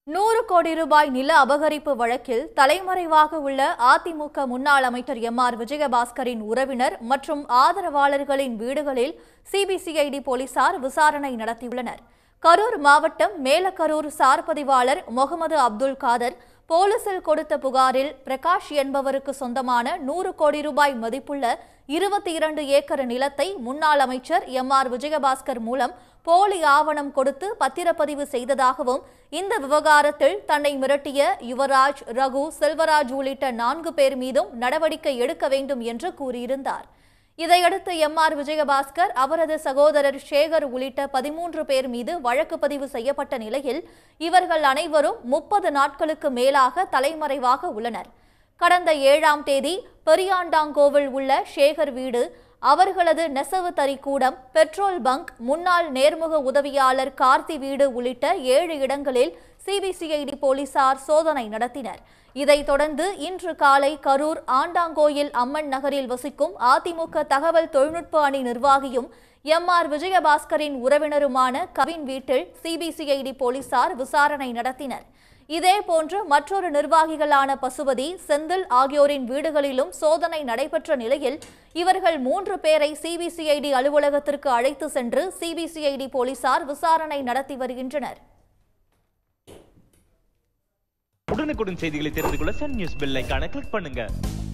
நூறு கோடி ரூபாய் நில அபகரிப்பு வழக்கில் தலைமறைவாக உள்ள அதிமுக முன்னாள் அமைச்சர் எம் ஆர் விஜயபாஸ்கரின் உறவினர் மற்றும் ஆதரவாளர்களின் வீடுகளில் சிபிசிஐடி போலீசார் விசாரணை நடத்தியுள்ளனர் கரூர் மாவட்டம் மேலக்கரூர் சார் பதிவாளர் முகமது அப்துல் காதர் போலீசில் கொடுத்த புகாரில் பிரகாஷ் என்பவருக்கு சொந்தமான நூறு கோடி ரூபாய் மதிப்புள்ள இருபத்தி இரண்டு ஏக்கர் நிலத்தை முன்னாள் அமைச்சர் எம் ஆர் விஜயபாஸ்கர் மூலம் போலி ஆவணம் கொடுத்து பத்திரப்பதிவு செய்ததாகவும் இந்த விவகாரத்தில் தன்னை மிரட்டிய யுவராஜ் ரகு செல்வராஜ் உள்ளிட்ட நான்கு பேர் மீதும் நடவடிக்கை எடுக்க வேண்டும் என்று கூறியிருந்தார் இதையடுத்து எம் ஆர் விஜயபாஸ்கர் அவரது சகோதரர் சேகர் உள்ளிட்ட பதிமூன்று பேர் மீது வழக்கு பதிவு செய்யப்பட்ட நிலையில் இவர்கள் அனைவரும் முப்பது நாட்களுக்கு மேலாக தலைமறைவாக உள்ளனர் கடந்த ஏழாம் தேதி பெரியாண்டாங்கோவில் உள்ள சேகர் வீடு அவர்களது நெசவு தறி கூடம் பெட்ரோல் பங்க் முன்னாள் நேர்முக உதவியாளர் கார்த்தி வீடு உள்ளிட்ட ஏழு இடங்களில் சிபிசிஐடி போலீசார் சோதனை நடத்தினர் இதைத் தொடர்ந்து இன்று காலை கரூர் ஆண்டாங்கோயில் அம்மன் நகரில் வசிக்கும் அதிமுக தகவல் தொழில்நுட்ப அணி நிர்வாகியும் எம் ஆர் விஜயபாஸ்கரின் உறவினருமான கவின் வீட்டில் சிபிசிஐடி போலீசார் விசாரணை நடத்தினர் இதேபோன்று மற்றொரு நிர்வாகிகளான பசுபதி செந்தில் ஆகியோரின் வீடுகளிலும் சோதனை நடைபெற்ற நிலையில் இவர்கள் மூன்று பேரை சிபிசிஐடி அலுவலகத்திற்கு அழைத்து சென்று சிபிசிஐடி போலீசார் விசாரணை நடத்தி வருகின்றனர் உடனுக்குடன் செய்திகளை தெரிந்து கொள்ள சன் நியூஸ் பெல் ஐகானை கிளிக் பண்ணுங்க